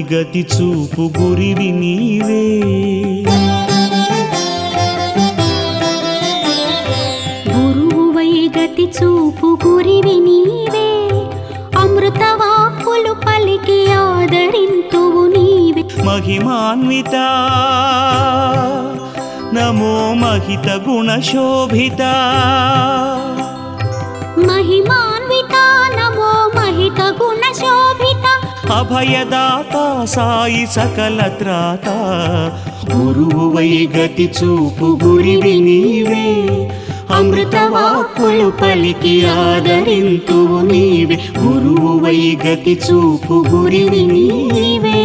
గతి చూపు గురివి నీవే గురువువై గతి చూపు గురివి నీవే అమృత వాక్కులు పలికి ఆదరింతువు నీవే మహిమాన్విత నమో మహిత గుణశోభిత మహిమాన్విత నమో మహిత గుణ శోభిత అభయదాత సాయి సకల త్రాత గురువువై గతి చూపు గురివి నీవే అమృత వాక్కులు పలికి ఆదరింతువు నీవే గురువువై గతి చూపు గురివి నీవే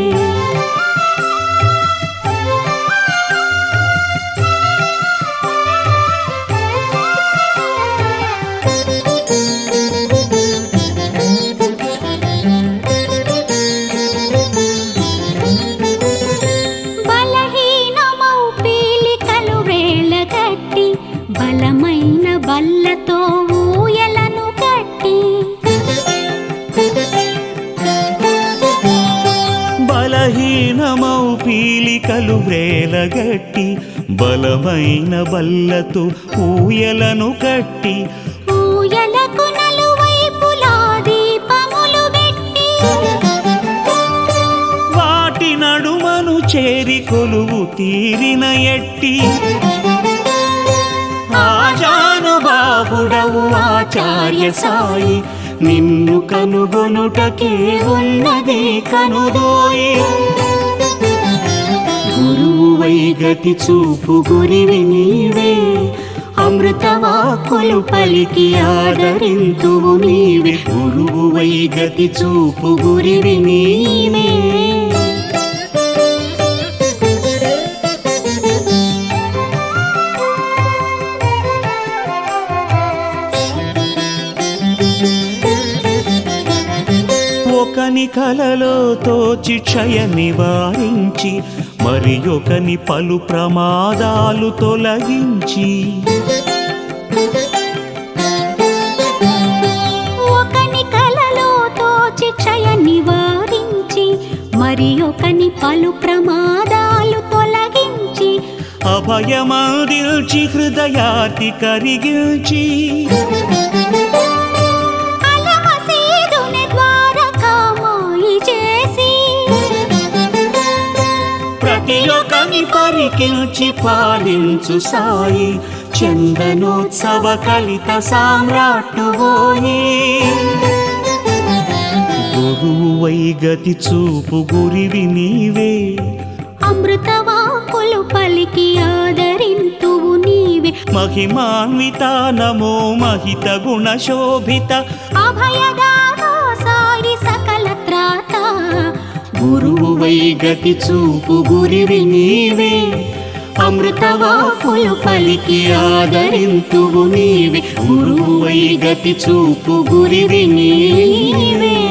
బలహీనమౌ పీలికలు వేళ్ళగట్టి బలమైన బల్లతో ఊయలను కట్టి బలహీనమౌ పీలికలు వ్రేలగట్టి బలమైన బల్లతో ఊయలను కట్టి ఊయలకు నలువైపులా దీపములు పెట్టి వాటి నడుమను చేరి కొలువు తీరిన ఎట్టి ఆజానుబాహుడవు ఆచార్య సాయి నిన్ను కనుగొనుటకే ఉన్నది కనుదోయి గురువువై గతి చూపు గురివి నీవే అమృత వాక్కులు పలికి ఆదరింతువు నీవే గురువువై గతి చూపు గురివి నీవే ఒకని కలలో తోచి క్షయ నివారించి మరి ఒకని పలు ప్రమాదాలు తొలగించి ఒకని కలలో తోచి క్షయ నివారించి మరి ఒకని పలు ప్రమాదాలు తొలగించి అభయమందిల్చి హృదయాతి కరిగిల్చి అలమసీదుని ద్వారకామాయి చేసి ప్రతి ఒక్కని పరికిల్చి పాలించు సాయి చందనోత్సవ కలిత సామ్రాట్టు పోయి గురువై గతి చూపు గురివి నీవే అమృత వాక్కులు పలికి ఆదరింతువు నీవే మహిమాన్విత నమో మహిత గుణ శోభిత అభయదాతా సాయి సకల త్రాత గురువువై గతి చూపు గురివి నీవే అమృత వాక్కులు పలికి ఆదరింతువు నీవే గురువువై గతి చూపు గురివి నీవే